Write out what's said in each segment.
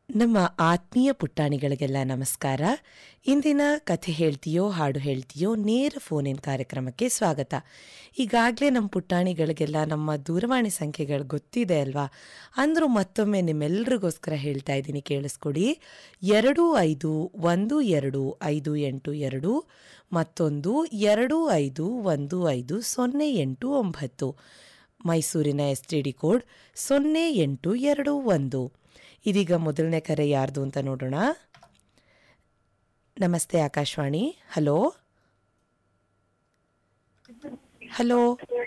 ನಮ್ಮ ಆತ್ಮೀಯ ಪುಟ್ಟಾಣಿಗಳಿಗೆಲ್ಲ ನಮಸ್ಕಾರ ಇಂದಿನ ಕಥೆ ಹೇಳ್ತೀಯೋ ಹಾಡು ಹೇಳ್ತೀಯೋ ನೇರ ಫೋನಿನ ಕಾರ್ಯಕ್ರಮಕ್ಕೆ ಸ್ವಾಗತ ಈಗಾಗಲೇ ನಮ್ಮ ಪುಟ್ಟಾಣಿಗಳಿಗೆಲ್ಲ ನಮ್ಮ ದೂರವಾಣಿ ಸಂಖ್ಯೆಗಳು ಗೊತ್ತಿದೆ ಅಲ್ವಾ ಅಂದರೂ ಮತ್ತೊಮ್ಮೆ ನಿಮ್ಮೆಲ್ರಿಗೋಸ್ಕರ ಹೇಳ್ತಾ ಇದ್ದೀನಿ ಕೇಳಿಸ್ಕೊಡಿ ಎರಡು ಐದು ಒಂದು ಎರಡು ಐದು ಎಂಟು ಎರಡು ಮತ್ತೊಂದು ಎರಡು ಐದು ಒಂದು ಐದು ಸೊನ್ನೆ ಎಂಟು ಒಂಬತ್ತು ಮೈಸೂರಿನ ಎಸ್ ಟಿ ಡಿ ಕೋಡ್ ಸೊನ್ನೆ ಎಂಟು ಎರಡು ಒಂದು ಇದೀಗ ಮೊದಲನೇ ಕರೆ ಯಾರ್ದು ಅಂತ ನೋಡೋಣ ನಮಸ್ತೆ ಆಕಾಶವಾಣಿ ಹಲೋ ಹಲೋ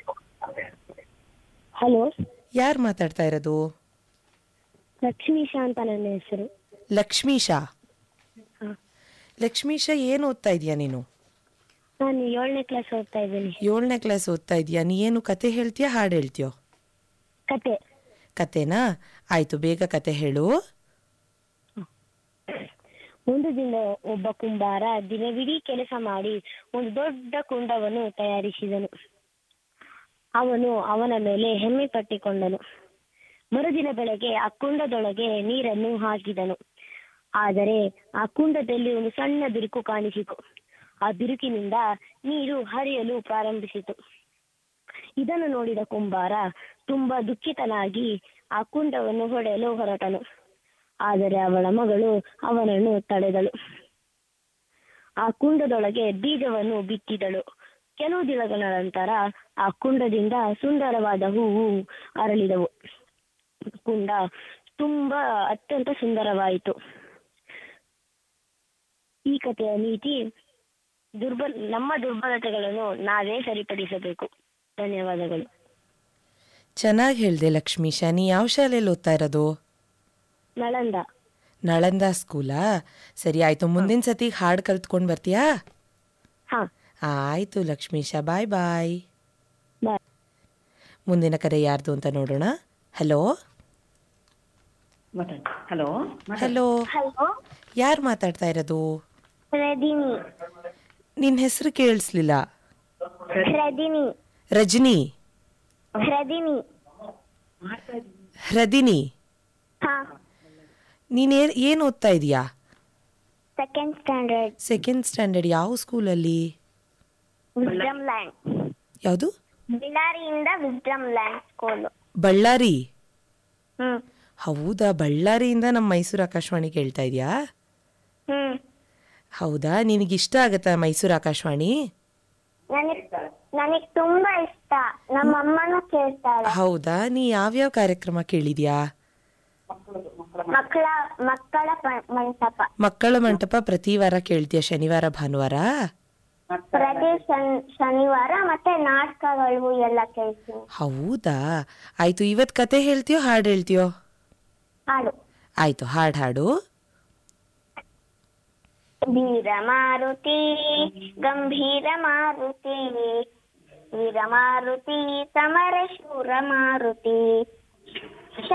ಹಲೋ ಯಾರು ಮಾತಾಡ್ತಾ ಇರೋದು ಲಕ್ಷ್ಮೀಶ ಅಂತ ನನ್ನ ಹೆಸರು ಲಕ್ಷ್ಮೀಶಾ ಹಾ. ಲಕ್ಷ್ಮೀಶ ಏನು ಓದ್ತಾ ಇದೀಯಾ ನೀನು ನಾನು ಏಳನೇ ಕ್ಲಾಸ್ ಓದ್ತಾ ಇದ್ದೀನಿ ಏಳನೇ ಕ್ಲಾಸ್ ಓದ್ತಾ ಇದೀಯಾ ನೀ ಏನು ಕತೆ ಹೇಳ್ತೀಯಾ ಹಾಡು ಹೇಳ್ತೀಯೋ ಕತೆ ಕತೆನಾ ಆಯ್ತು ಬೇಗ ಕತೆ ಹೇಳು ಒಂದು ದಿನ ಒಬ್ಬ ಕುಂಬಾರ ದಿನವಿಡೀ ಕೆಲಸ ಮಾಡಿ ಒಂದು ದೊಡ್ಡ ಕುಂಡವನ್ನು ತಯಾರಿಸಿದನು ಅವನು ಅವನ ಮೇಲೆ ಹೆಮ್ಮೆ ಪಟ್ಟಿಕೊಂಡನು ಮರುದಿನ ಬೆಳಗ್ಗೆ ಆ ಕುಂಡದೊಳಗೆ ನೀರನ್ನು ಹಾಕಿದನು ಆದರೆ ಆ ಕುಂಡದಲ್ಲಿ ಒಂದು ಸಣ್ಣ ಬಿರುಕು ಕಾಣಿಸಿತು ಆ ಬಿರುಕಿನಿಂದ ನೀರು ಹರಿಯಲು ಪ್ರಾರಂಭಿಸಿತು ಇದನ್ನು ನೋಡಿದ ಕುಂಬಾರ ತುಂಬಾ ದುಃಖಿತನಾಗಿ ಆ ಕುಂಡವನ್ನು ಹೊಡೆಯಲು ಹೊರಟನು ಆದರೆ ಅವಳ ಮಗಳು ಅವನನ್ನು ತಡೆದಳು ಆ ಕುಂಡದೊಳಗೆ ಬೀಜವನ್ನು ಬಿತ್ತಿದಳು ಕೆಲವು ದಿನಗಳ ನಂತರ ಆ ಕುಂಡದಿಂದ ಸುಂದರವಾದ ಹೂವು ಅರಳಿದವು ಕುಂಡ ತುಂಬಾ ಅತ್ಯಂತ ಸುಂದರವಾಯಿತು ಈ ಕಥೆಯ ನೀತಿ ದುರ್ಬಲ ನಮ್ಮ ದುರ್ಬಲತೆಗಳನ್ನು ನಾವೇ ಸರಿಪಡಿಸಬೇಕು ಧನ್ಯವಾದಗಳು ಚೆನ್ನಾಗಿ ಹೇಳ್ದೆ ಲಕ್ಷ್ಮೀಶಾ ನೀ ಯಾವ ಶಾಲೆಯಲ್ಲಿ ಓದ್ತಾ ಇರೋದು ನಳಂದ ನಳಂದ ಸ್ಕೂಲಾ ಸರಿ ಆಯ್ತು ಮುಂದಿನ ಸತಿ ಹಾಡು ಕಲ್ತ್ಕೊಂಡು ಬರ್ತೀಯಾ ಹಾ ಆಯ್ತು ಲಕ್ಷ್ಮೀಶ ಬಾಯ್ ಬಾಯ್ ಬಾಯ್ ಮುಂದಿನ ಕರೆ ಯಾರ್ದು ಅಂತ ನೋಡೋಣ ಹಲೋ ಹಲೋ ಹಲೋ ಹಲೋ ಯಾರು ಮಾತಾಡ್ತಾ ಇರೋದು ರದಿನಿ ನಿನ್ನ ಹೆಸರು ಕೇಳಿಸ್ಲಿಲ್ಲ ರದಿನಿ ರಜನಿ ರದಿನಿ ಹೃದಿನಿ ಹಾ ನೀನು ಏನು ಓದ್ತಾ ಇದೀಯಾ ಸೆಕೆಂಡ್ ಸ್ಟ್ಯಾಂಡರ್ಡ್ ಸೆಕೆಂಡ್ ಸ್ಟ್ಯಾಂಡರ್ಡ್ ಯಾವ ಸ್ಕೂಲಲ್ಲಿ ವಿಸ್ಡಮ್ ಲ್ಯಾಂಡ್ ಯಾವುದು ಬಳ್ಳಾರಿಯಿಂದ ವಿಸ್ಡಮ್ ಲ್ಯಾಂಡ್ ಸ್ಕೂಲ್ ಬಳ್ಳಾರಿ ಹ್ಮ್ ಹೌದಾ ಬಳ್ಳಾರಿಯಿಂದ ನಮ್ಮ ಮೈಸೂರು ಆಕಾಶವಾಣಿ ಕೇಳ್ತಾ ಇದೆಯಾ ಹ್ಮ್ ಹೌದಾ ನಿನಗಿಷ್ಟ ಆಗತ್ತಾ ಮೈಸೂರು ಆಕಾಶವಾಣಿ ನನಗ್ ನನಗ್ ತುಂಬಾ ಇಷ್ಟ ನಮ್ಮ ಅಮ್ಮನೂ ಕೇಳ್ತಾಳೆ ಹೌದಾ ನೀ ಯಾವ್ಯಾವ ಕಾರ್ಯಕ್ರಮ ಕೇಳಿದ್ಯಾ ಮಕ್ಕಳ ಮಕ್ಕಳ ಪ- ಮಂಟಪ ಮಕ್ಕಳ ಮಂಟಪ ಪ್ರತಿ ವಾರ ಕೇಳ್ತೀಯ ಶನಿವಾರ ಭಾನುವಾರ ಪ್ರತಿ ಶನ್- ಶನಿವಾರ ಮತ್ತೆ ನಾಟಕಗಳು ಎಲ್ಲ ಕೇಳ್ತೀನಿ ಹೌದಾ ಆಯ್ತು ಇವತ್ ಕತೆ ಹೇಳ್ತೀಯೋ ಹಾಡು ಹೇಳ್ತೀಯೋ ಹಾಡು ಆಯ್ತು ಹಾಡು ಹಾಡು ವೀರ ಮಾರುತಿ ಗಂಭೀರ ಮಾರುತಿ ವೀರ ಮಾರುತಿ ಸಮರ ಶೂರ ಮಾರುತಿ